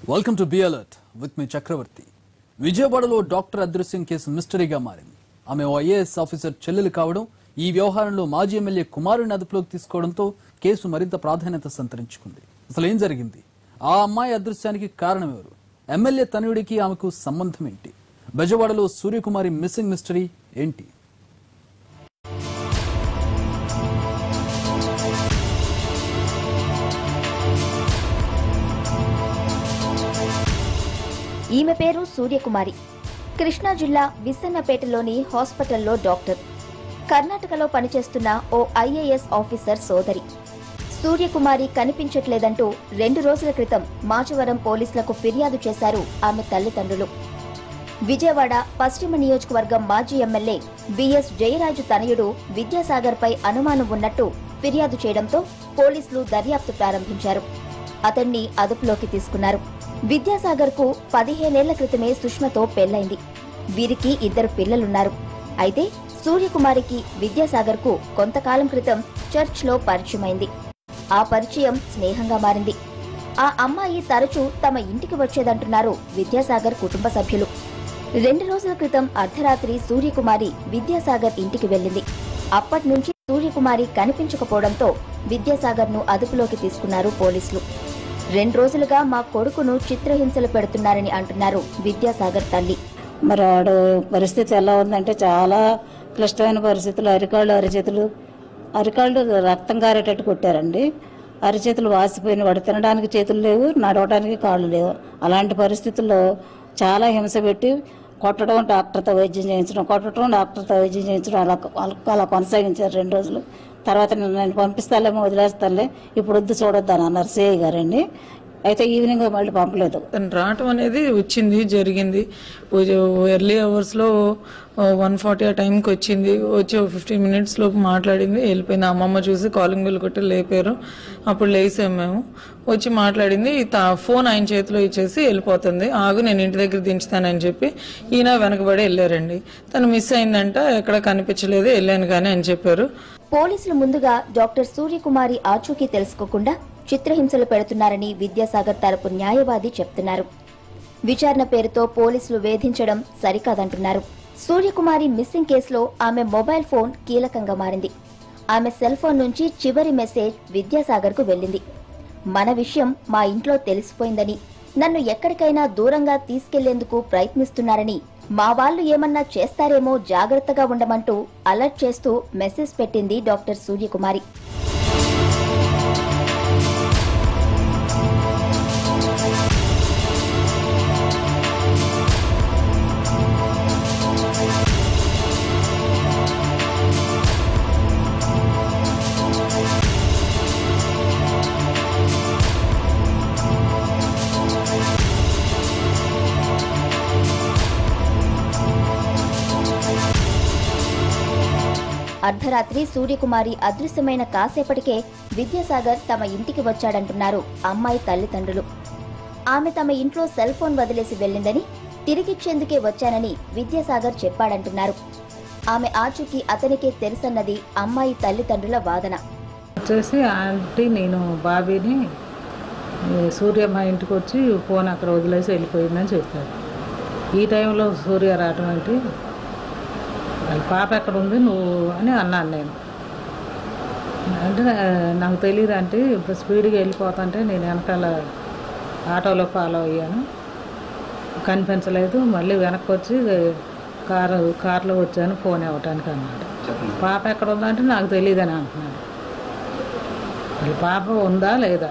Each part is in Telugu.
welcome to be alert with me Chakravarthy విజయవాడలో డాక్టర్ అదృశ్యం కేసు మిస్టరీగా మారింది ఆమె ఓ ఐఏఎస్ ఆఫీసర్ చెల్లెలు కావడం ఈ వ్యవహారంలో మాజీ ఎమ్మెల్యే కుమారుని అదుపులోకి తీసుకోవడంతో కేసు మరింత ప్రాధాన్యత సంతరించుకుంది అసలు ఏం జరిగింది ఆ అమ్మాయి అదృశ్యానికి కారణం ఎవరు ఎమ్మెల్యే తనయుడికి ఆమెకు సంబంధం ఏంటి బెజవాడలో సూర్యకుమారి మిస్సింగ్ మిస్టరీ ఏంటి ఈమె పేరు సూర్యకుమారి కృష్ణా జిల్లా విస్సన్నపేటలోని హాస్పిటల్లో డాక్టర్ కర్ణాటకలో పనిచేస్తున్న ఓ ఐఏఎస్ ఆఫీసర్ సోదరి సూర్యకుమారి కనిపించట్లేదంటూ రెండు రోజుల క్రితం మాచవరం పోలీసులకు ఫిర్యాదు చేశారు ఆమె తల్లిదండ్రులు విజయవాడ పశ్చిమ నియోజకవర్గం మాజీ ఎమ్మెల్యే బిఎస్ జయరాజు తనయుడు విద్యాసాగర్పై అనుమానం ఉన్నట్టు ఫిర్యాదు చేయడంతో పోలీసులు దర్యాప్తు ప్రారంభించారు అతన్ని అదుపులోకి తీసుకున్నారు విద్యాసాగర్ కు పదిహేనేళ్ల క్రితమే సుష్మతో పెళ్లైంది వీరికి ఇద్దరు పిల్లలున్నారు అయితే సూర్యకుమారికి విద్యాసాగర్ కు కొంతకాలం క్రితం చర్చ్ లో పరిచయమైంది ఆ పరిచయం స్నేహంగా మారింది ఆ అమ్మాయి తరచూ తమ ఇంటికి వచ్చేదంటున్నారు విద్యాసాగర్ కుటుంబ సభ్యులు రెండు రోజుల క్రితం అర్ధరాత్రి సూర్యకుమారి విద్యాసాగర్ ఇంటికి వెళ్ళింది అప్పటి నుంచి సూర్యకుమారి కనిపించకపోవడంతో విద్యాసాగర్ ను అదుపులోకి తీసుకున్నారు పోలీసులు రెండు రోజులుగా మా కొడుకును చిత్రహింసలు పెడుతున్నారని అంటున్నారు విద్యాసాగర్ తల్లి మరి ఆడు పరిస్థితి ఎలా ఉందంటే చాలా క్లిష్టమైన పరిస్థితులు అరికాళ్ళు అరిచేతులు అరికాళ్ళు రక్తం కారేటట్టు కొట్టారండి అరిచేతులు వాసిపోయిన వాడు తినడానికి చేతులు లేవు నడవడానికి కాళ్ళు లేవు అలాంటి పరిస్థితుల్లో చాలా హింస పెట్టి కొట్టడం డాక్టర్తో వైద్యం చేయించడం కొట్టడం డాక్టర్తో వైద్యం చేయించడం అలా అలా- అలా కొనసాగించారు రెండు రోజులు తర్వాత నేను నేను పంపిస్తాలేమో వదిలేస్తానులే ఇప్పుడు వద్దు చూడొద్దు అని అన్నారు సిఐ గారండి అయితే ఈవినింగ్ మళ్ళీ పంపలేదు తను రావటం అనేది వచ్చింది జరిగింది ఎర్లీ అవర్స్లో వన్ ఫార్టీ ఆ టైంకి వచ్చింది వచ్చి ఫిఫ్టీన్ మినిట్స్ లోపు మాట్లాడింది వెళ్ళిపోయింది అమ్మమ్మ చూసి కాలింగ్ బిల్ కొట్టి లేపారు అప్పుడు లేసాం మేము వచ్చి మాట్లాడింది తా ఫోన్ ఆయన చేతిలో ఇచ్చేసి వెళ్ళిపోతుంది ఆగు నేను ఇంటి దగ్గర దించుతానని చెప్పి ఈయన వెనకబడి వెళ్ళారండి తను మిస్ అయిందంట ఎక్కడ కనిపించలేదు వెళ్ళాను కానీ అని చెప్పారు పోలీసులు ముందుగా డాక్టర్ సూర్యకుమారి ఆచూకీ తెలుసుకోకుండా చిత్రహింసలు పెడుతున్నారని విద్యాసాగర్ తరపు న్యాయవాది చెప్తున్నారు విచారణ పేరుతో పోలీసులు వేధించడం సరికాదంటున్నారు సూర్యకుమారి మిస్సింగ్ కేసులో ఆమె మొబైల్ ఫోన్ కీలకంగా మారింది ఆమె సెల్ ఫోన్ నుంచి చివరి మెసేజ్ విద్యాసాగర్ కు వెళ్ళింది మన విషయం మా ఇంట్లో తెలిసిపోయిందని నన్ను ఎక్కడికైనా దూరంగా తీసుకెళ్లేందుకు ప్రయత్నిస్తున్నారని మా వాళ్ళు ఏమన్నా చేస్తారేమో జాగ్రత్తగా ఉండమంటూ అలర్ట్ చేస్తూ మెసేజ్ పెట్టింది డాక్టర్ సూర్యకుమారి అర్ధరాత్రి సూర్యకుమారి అదృశ్యమైన కాసేపటికే విద్యాసాగర్ తమ ఇంటికి వచ్చాడంటున్నారు అమ్మాయి తల్లిదండ్రులు ఆమె తమ ఇంట్లో సెల్ ఫోన్ వదిలేసి వెళ్ళిందని తిరిగిచ్చేందుకే వచ్చానని విద్యాసాగర్ చెప్పాడంటున్నారు ఆమె ఆచూకీ అతనికే తెలుసన్నది అమ్మాయి తల్లిదండ్రుల వాదన వచ్చేసి ఆంటీ నేను బాబీని ఈ సూర్య మా ఇంటికి వచ్చి ఫోన్ అక్కడ వదిలేసి వెళ్ళిపోయిందని చెప్పారు ఈ టైంలో సూర్య రావటం ఏంటి వాళ్ళ పాప ఎక్కడ ఉంది నువ్వు అని అన్నాను నేను అంటే నాకు తెలియదు అంటే ఇప్పుడు స్పీడ్గా వెళ్ళిపోతుంటే నేను వెనకాల ఆటోలో ఫాలో అయ్యాను కనిపించలేదు మళ్ళీ వెనక్కి వచ్చి కారు కారులో వచ్చాను ఫోన్ ఇవ్వటానికి అన్నాడు పాప ఎక్కడ ఉందంటే నాకు తెలియదని అంటున్నాడు వాళ్ళ పాప ఉందా లేదా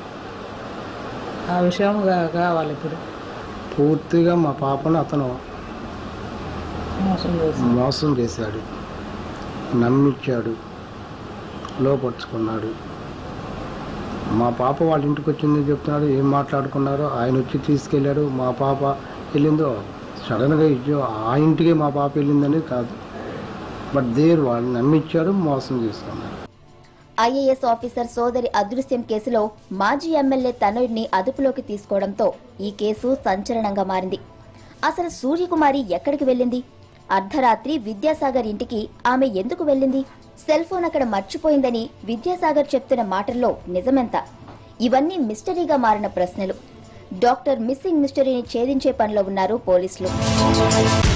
ఆ విషయం గా- కావాలి ఇప్పుడు పూర్తిగా మా పాపను అతను మోసం చేసి మోసం చేశాడు నమ్మించాడు లోపరుచుకున్నాడు మా పాప వాళ్ళ ఇంటికి వచ్చిందని చెప్తున్నాడు ఏం మాట్లాడుకున్నారో ఆయన వచ్చి తీసుకెళ్ళాడు మా పాప వెళ్ళిందో సడన్గా ఇచ్చో ఆ ఇంటికే మా పాప వెళ్ళిందని కాదు బట్ దేర్ వాళ్ళు నమ్మించాడు మోసం చేసుకున్నారు ఐఏఎస్ ఆఫీసర్ సోదరి అదృశ్యం కేసులో మాజీ ఎమ్మెల్యే తనయుడిని అదుపులోకి తీసుకోవడంతో ఈ కేసు సంచలనంగా మారింది అసలు సూర్యకుమారి ఎక్కడికి వెళ్ళింది అర్ధరాత్రి విద్యాసాగర్ ఇంటికి ఆమె ఎందుకు వెళ్ళింది సెల్ ఫోన్ అక్కడ మర్చిపోయిందని విద్యాసాగర్ చెప్తున్న మాటల్లో నిజమెంత ఇవన్నీ మిస్టరీగా మారిన ప్రశ్నలు డాక్టర్ మిస్సింగ్ మిస్టరీని ఛేదించే పనిలో ఉన్నారు పోలీసులు